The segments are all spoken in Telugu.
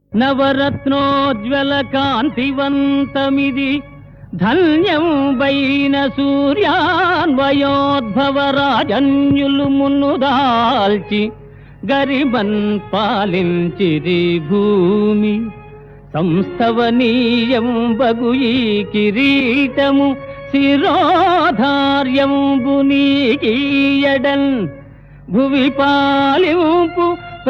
నవరత్నోజ్వల కాంతివంతమిది ధన్యం వైన సూర్యాన్వయోద్భవ రాజన్యులు మున్నుదాల్చి గరిబన్ పాలించిరి భూమి సంస్థవనీయం బగు ఈ కిరీటము శిరోధార్యంబు నీకీయడన్ భువి పాలింపు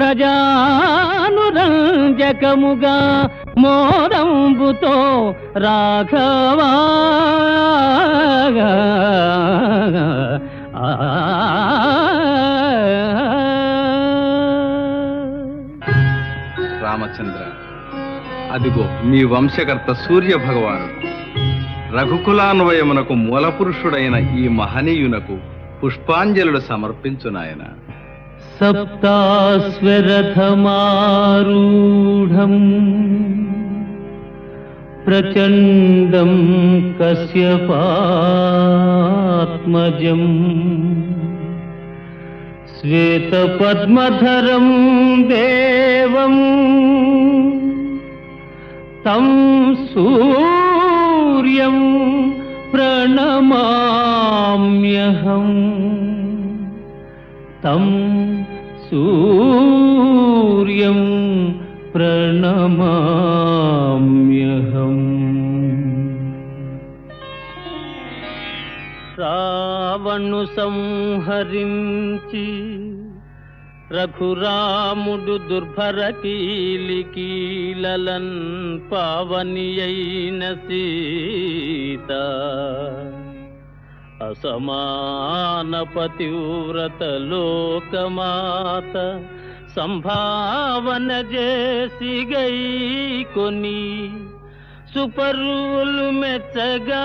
ప్రజానురంజకముగా మోరంబుతో రాఘవా రామచంద్ర అదిగో మీ వంశకర్త సూర్య భగవానుడు రఘుకులాన్వయమునకు మూలపురుషుడైన ఈ మహనీయునకు పుష్పాంజలుడు సమర్పించు నాయన సప్తాస్వరథమారూఢం ప్రచండం కశ్యపాత్మజం శ్వేతపద్మధరం దేవం తం సూర్యం ప్రణమామ్యహం తం సూర్యం ప్రణమామ్యహం రావణు సంహరించి రఘురాముడు దుర్భర కీలికీలలన్ పావని అయిన సీత అసమాన పతివ్రత లోకమాత సంభావన చేసి గై కొని సుపరులు మెచ్చగా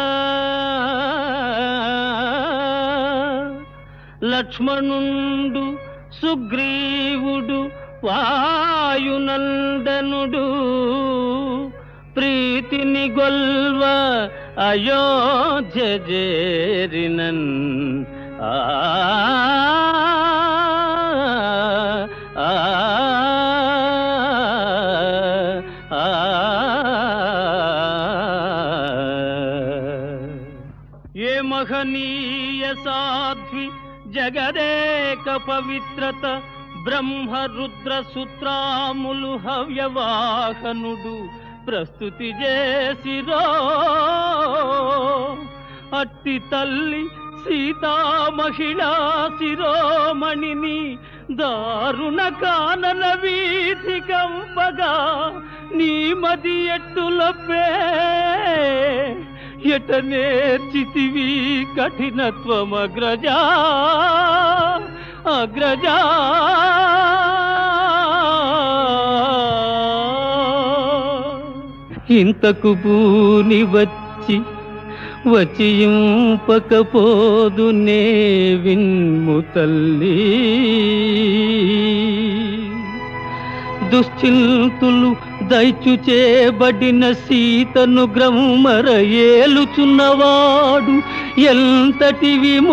లక్ష్మణుండు సుగ్రీవుడు వాయునందనుడు ప్రీతిని గొల్వ అయోధ్య చేరినన్ ఆ ఆ, ఆ, ఏ మహనీయ సాధ్వి జగదేక పవిత్రత బ్రహ్మ రుద్ర సూత్రాములు హవ్యవాహనుడు ప్రస్తుతి చేసిరో అట్టి తల్లి సీతా మహిళా శిరోమణిని దారుణ కానన వీధి కంపగా నీ మది ఎట్టులబ్బే ఎట నేర్చితివి కఠినత్వమగ్రజా అగ్రజా ఇంతకు పూని వచ్చి వచియింపకపోదు నే విన్ము తల్లి దుశ్చింతులు దైచు చేబడిన సీతను గ్రమర ఏలుచున్నవాడు ఎంతటి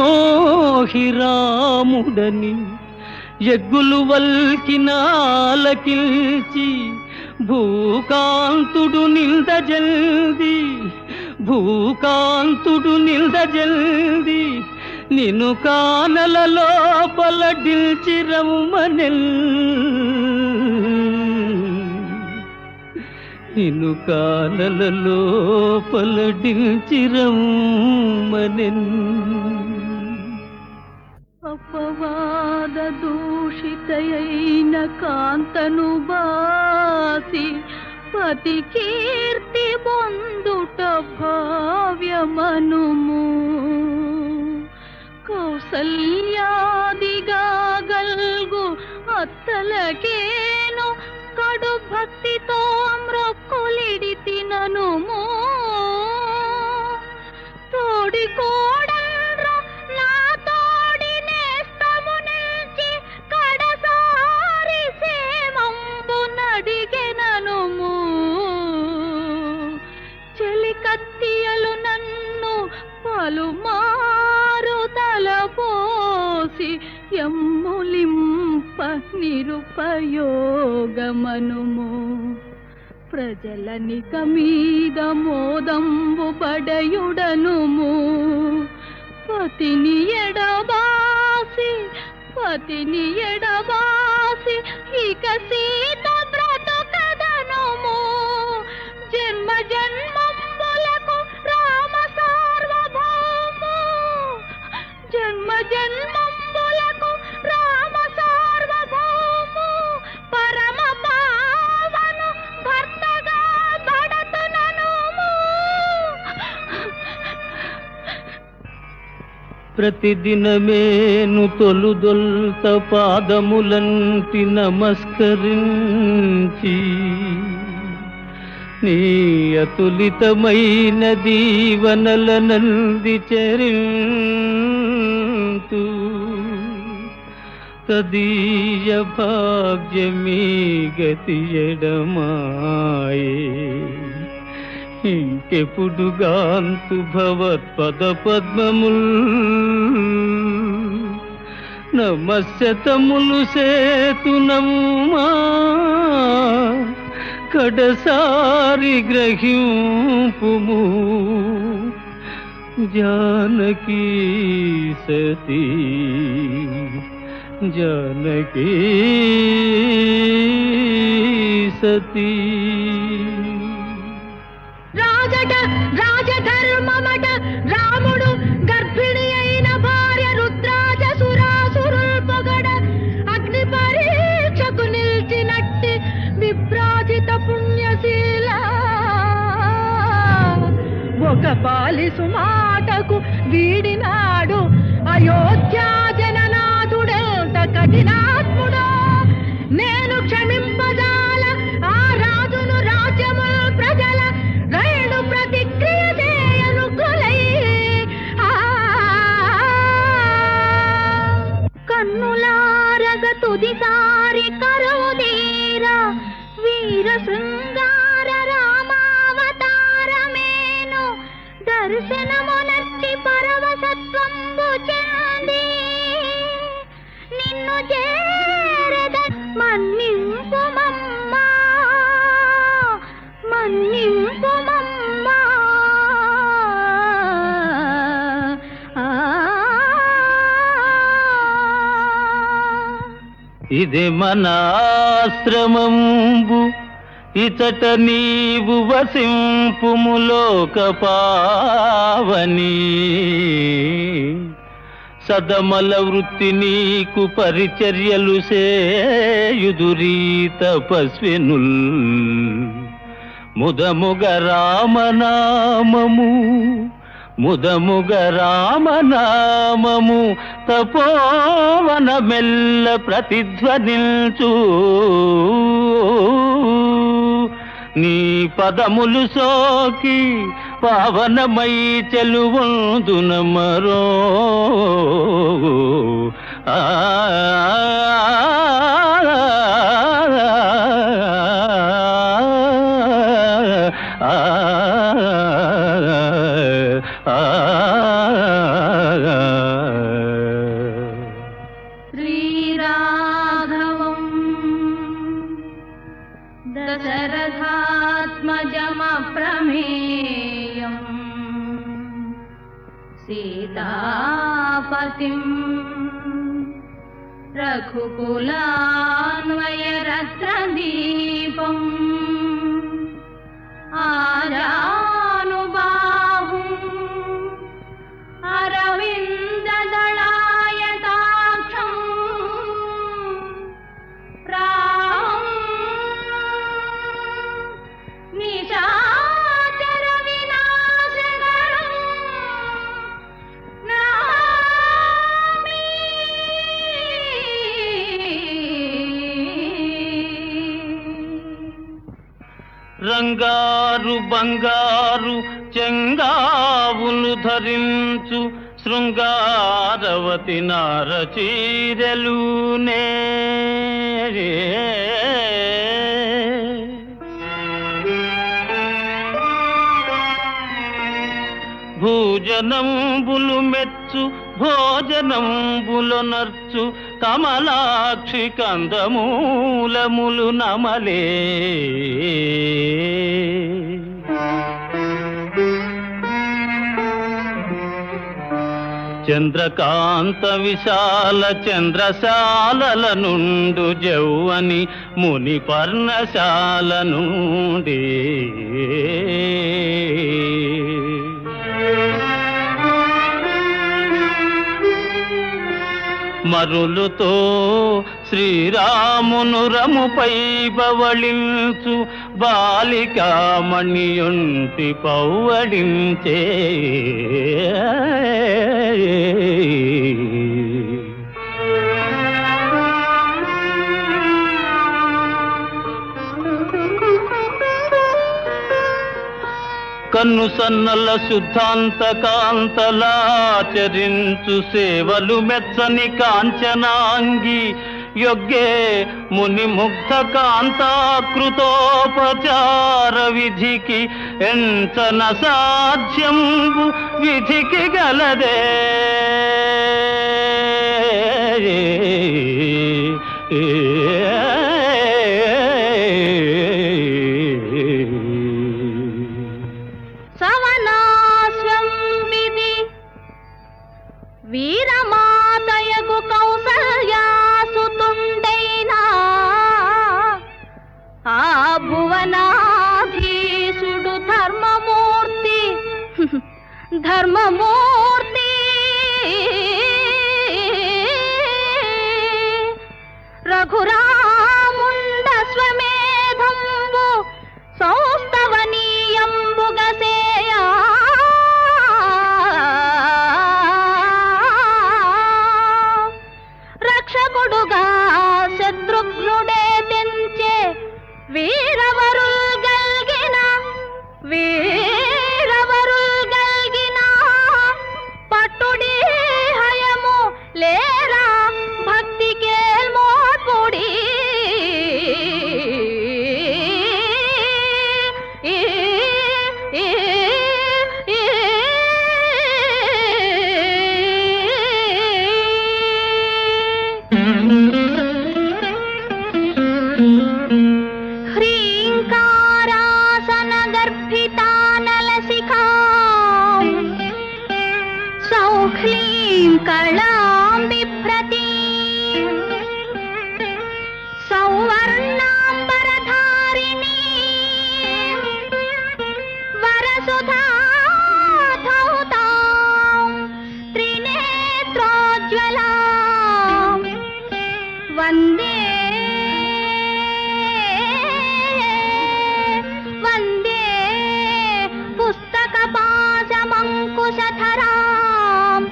విమోహిరాముడని ఎగ్గులు వల్కినాలకిల్చి భూకాంతుడు నిల్దజల్ది భూకాంతుడు నిల్దజల్ది నిన్ను కానల లోపల డిల్చిరమ్మనెల్ నిన్ను కానల లోపల డిల్చిరమ్మనెల్ అపవాద దూషితయైన కాంతను బాసి పతి కీర్తి పొందుట భావ్యమనుము కౌసల్యాదిగా గల్గు అత్తలకేను కడు భక్తితో మ్రొక్కులిడి తిననుము తోడి కోడల్ర నా తోడి నేస్తము నిల్చి కడసారి సేమంబు నడిగెననుము చెలి కత్తియలు నన్ను పలుమారు తలపోసి ఎమ్ములింప నిరుపయోగమనుము ప్రజలనిక మీద మోదంబు పడయుడనుము పతిని ఎడబాసి పతిని ఎడబాసి ఇక సీత బ్రతుకదనుము జన్మ జన్మంబులకు రామ సార్వభౌము జన్మ జన్మంబులకు రామ సార్వభౌము పరమ పావను భర్తగా బడతుననుము ప్రతిదినమేను తొలుదొల్త పాదములంటి నమస్కరించి నీ అతులితమైన దీవనల నంది చరింతు తదీయ భాగ్యమీ గతి ఎడమాయే ఇంకెప్పుడుగాంతు భవత్పద పద్మముల్ నమస్యతములు సేతునమ్మా కడసారి గ్రహింపుము జానకీ సతీ జానకీ సతీ రాజట రాజధర్మమట రాముడు గర్భిణి అయిన భార్య రుద్రాజ సురాసురుల్ పొగడ అగ్ని పరీక్షకు నిలిచినట్టి విభ్రాజిత పుణ్యశీల ఒక బాలిసు మాటకు వీడినాడు అయోధ్యా జననాథుడెంత కఠినాత్ముడో నేను క్షమింపజాల ఆ రాజును రాజ్యముల్ ప్రజల రైలు ప్రతిక్రియ చేయను కొలై ఆ కన్నులారగ తుదిసారి కరువుదీరా వీర శృంగార రామావతారమేను దర్శనమునర్చి పరవశత్వంబు చెంది నిన్ను చేరద మన్నింపుమమ్మా మన్నింపుమమ్మా ఆ ఇది మన ఆశ్రమంబు ఇతట నీవు వసింపుములోక పావని సదమల వృత్తి నీకు పరిచర్యలు సేయుదురీ తపస్వినుల్ ముదముగ రామనామము ముదముగ రామనామము తపోవన మెల్ల ప్రతిధ్వనిల్చు నీ పదములు సోకి పావనమై చెలువందున మరో ఆ శ్రీరాఘవం దశరథాత్మజమప్రమేయం సీతాపతిం రఘుకులాన్వయరత్నదీపం ఆరానుబాహుం అరవిందదళాయతాక్షం రామం నిశాచర వినాశకరం నమామి రంగారు బంగారు చెంగావులు ధరించు శృంగారవతి నారచీరలునే భూజనంబులు మెచ్చు భోజనంబులు నర్చు కమలాక్షి కందమూలములు నమలే చంద్రకాంత విశాల చంద్రశాలల నుండు జౌవని ముని పర్ణశాల నుండి మరులుతో శ్రీరామును రముపై బవళించు బాలికామణియుంటి పౌవడించే కన్ను సన్నల శుద్ధాంత కాంతలాచరించు సేవలు మెచ్చని కాంచనాంగి యొగ్గే ముని ముగ్ధ కాంతాకృతోపచార విధికి ఎంచన సాధ్యంబు విధికి గలదే సవనాశ్వం విధి వీరమాతయగు కౌసల్యాసుతుండైనా ఆ భువనాధీశుడు ధర్మమూర్తి ధర్మమూర్తి రఘురాముండ స్వమేధంబు సౌస్తవనీయంబుగసేయా రక్షకుడుగా శత్రుఘ్నుడే తెంచే వీరవరుల్ గల్గిన వీరవరుల్ గల్గిన పట్టుడి హయము లేరా భక్తి కేల్మోడ్పుడి ఈ ఈ ఈ హ్రీంకారాసన గర్భితానలసికా సౌఖ్లీం కళాం బిభ్రతి సౌవర్ణాంబరధారిణి వరసుధా ధౌతాం త్రినేత్రోజ్వలాం వందే వందే పుస్తకపాశమంకుశధరాం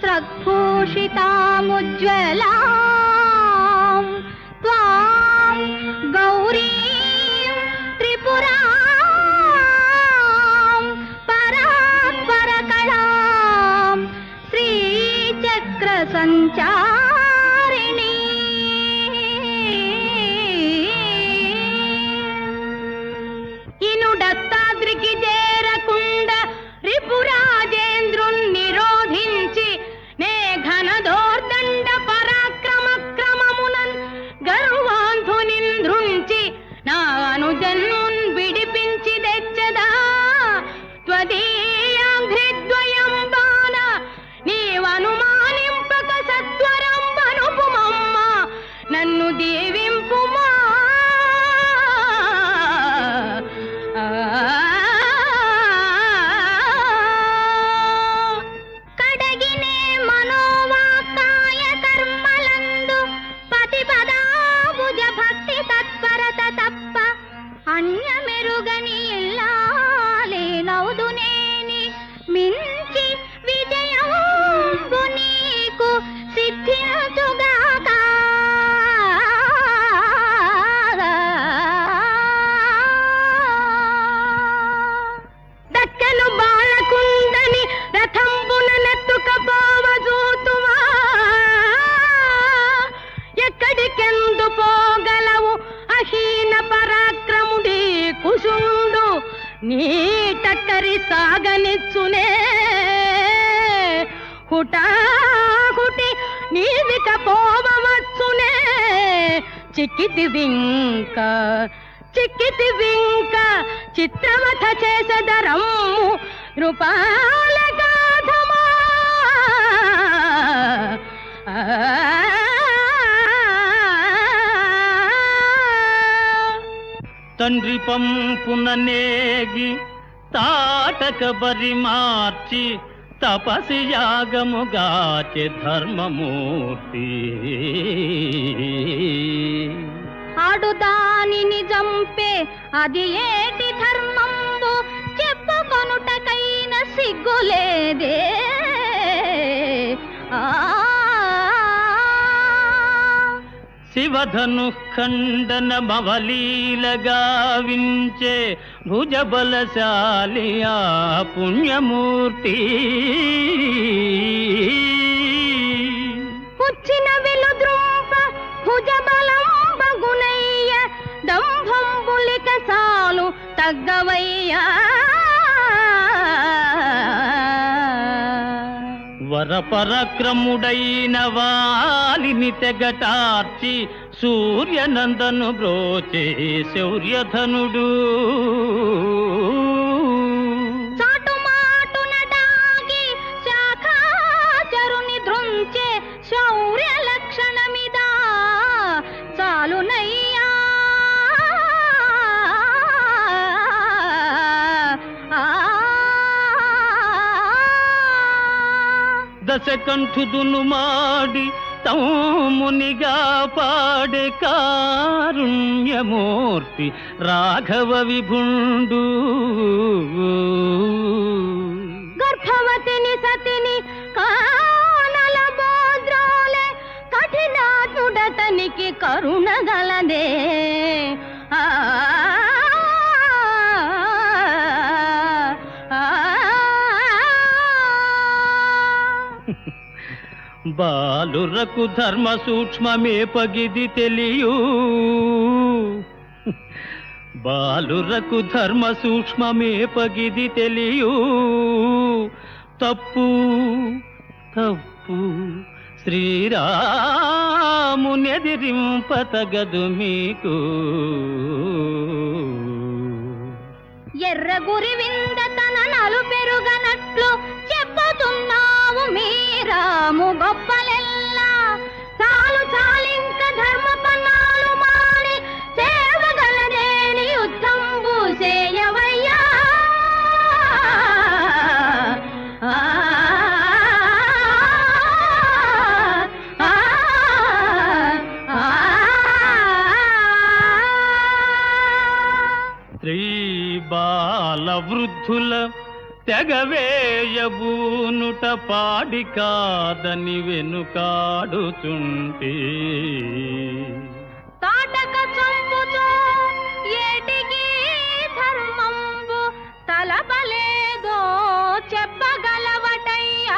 స్రగ్భూషితాముజ్వలాం త్వాం గౌరీం త్రిపురాం పరాత్పరకళాం శ్రీచక్ర సంచారిణి ఇనుడత్తాద్రికి చేరకుండ రిపురాజేంద్రుణ్ణి నిరోధించి నే ఘనదోర్దండ పరాక్రమ క్రమమునన్ గర్వాంధునిన్ ధృంచి నా అనుజన్మున్ విడిపించి తెచ్చదా త్వదీయాంఘ్రిద్వయం బాణ నీవనుమానింపక సత్వరం వనుపుమమ్మ నన్ను దీవింపుమా కడగినే మనోవాకాయ కర్మలందు పతిపదాభుజ భక్తి తత్పరత తప్ప అన్యమెరుగని ఇల్లాలేనవుదునేని మించి విజయంబు నీకు సిద్ధించుగాక దక్కను బాలకుందని రథంబున నెత్తుకపోవజూతుమా ఎక్కడికెందు పోగలవు అహీన పరాక్రముడి కుశుండు నీ టక్కరి సాగనిచ్చునే హుటాహుటి నీవిక పోవచ్చునే చిక్కితి వింక చిక్కితి వింక చిత్రవథ చేసదరమ్ము రూపాల గాధమా తండ్రి పంపున నేగి తాటక బరి మార్చి తపసి యాగముగాచె ధర్మమూర్తి ఆడు దానిని జంపే అది ఏటి ధర్మంబు చెప్పుకొనుటకైన సిగ్గులేదే ఆ శివధను ఖండన మవలీలగా వించే భుజబలశాలి ఆ పుణ్యమూర్తి పుచ్చిన వెలుద్రుంప భుజబలం బగునయ్య దంభంబులిక చాలు తగ్గవయ్యా వరపరక్రముడైన వాలిని తెగటార్చి సూర్యనందను బ్రోచే శౌర్యధనుడు చాటుమాటున డాగి శాఖాచరుని దృంచే శౌర్య లక్షణమిదా చాలునయ్యా ఆ దశకంఠుదును మాడి తమ్మునిగా పాడే కారుణ్యమూర్తి రాఘవ విభుండు గర్భవతిని సతిని కానల బోద్రోలే కఠినాత్ముడతనికి కరుణ గలదే ఆ ఆ, బాలురకు ధర్మ సూక్ష్మమే పగిది తెలియు బాలురకు ధర్మ సూక్ష్మమే పగిది తెలియు తప్పు తప్పు శ్రీరామునెదిరింపతగదు మీకు ఎర్ర గురి వింద తన నలు పెరుగనట్లు చెప్పుతున్నావు మీరాము గొప్పలెల్లా చాలు చాలింక ధర్మ పన్నాలు మాని సేవగలదేని యుద్ధంబు చేయవయ్యా ఆ, ఆ, ఆ, ఆ. స్త్రీ బాల వృద్ధుల తెగవేయబూనుట పాడి కాదని వెనుకాడుచుంటే తాటక చంపుచో ఏటికి ధర్మంబు తలపలేదో చెప్పగలవటయ్యా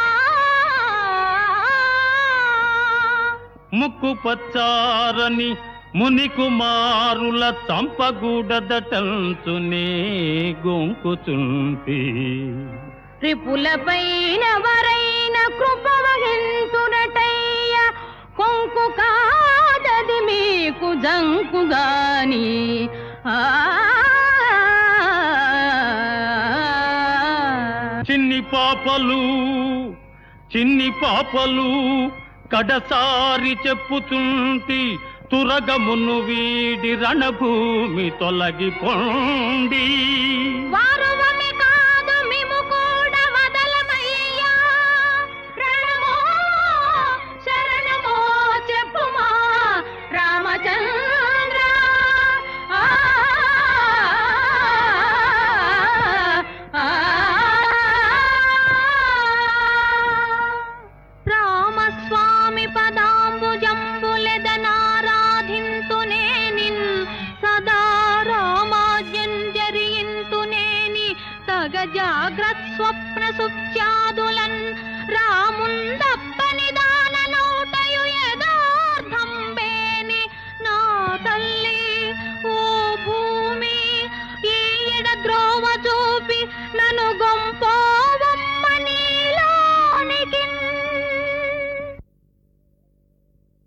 ముక్కు పచ్చారని ముని కుమారుల చంపగూడదటంచునే గొంకుచుంటి రిపులపైన వరైన కృప వహింతుడటయ్య కొంకు కాదది మీకు జంకుగాని ఆ చిన్ని పాపలు చిన్ని పాపలు కడసారి చెప్పుచుంటి తురగమును వీడి రణభూమి తొలగిపోండి వారువమి కాదు మిము కూడా వదలమయ్యా రణమో శరణమో చెప్పుమా రామచంద్ర